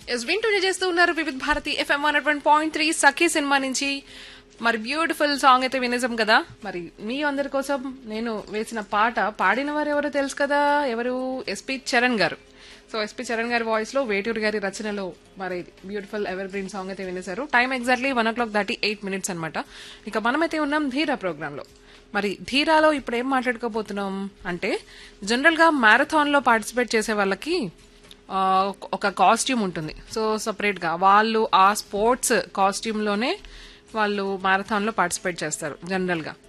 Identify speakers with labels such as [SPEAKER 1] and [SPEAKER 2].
[SPEAKER 1] yes వింటూనే చేస్తూ ఉన్నారు Vividh Bharati FM one one point three Sakhi cinema నుంచి మరి బ్యూటిఫుల్ సాంగ్ అయితే వినేసాం కదా మరి మీ అందరి కోసం నేను వేసిన పాట పాడిన వారు ఎవరో తెలుసు కదా ఎవరు ఎస్పి చరణ్ గారు సో ఎస్పి చరణ్ గారి వాయిస్ లో వేటూరు గారి రచనలో మరి బ్యూటిఫుల్ ఎవర్ గ్రీన్ సాంగ్ అయితే వినేశారు time exactly one o'clock thirty eight minutes అనమాట ఇక మనమైతే ఉన్నాం ధీరా ప్రోగ్రామ్ లో మరి ధీరాలో ఇప్పుడు ఏం మాట్లాడుకోబోతున్నాం అంటే జనరల్ గా మ్యారథాన్ లో పార్టిసిపేట్ చేసే వాళ్ళకి ఆ, ఒక కాస్ట్యూమ్ ఉంటుంది సో సపరేట్ గా వాళ్ళు ఆ స్పోర్ట్స్ కాస్ట్యూమ్ లోనే వాళ్ళు మారథాన్ లో పార్టిసిపేట్ చేస్తారు జనరల్ గా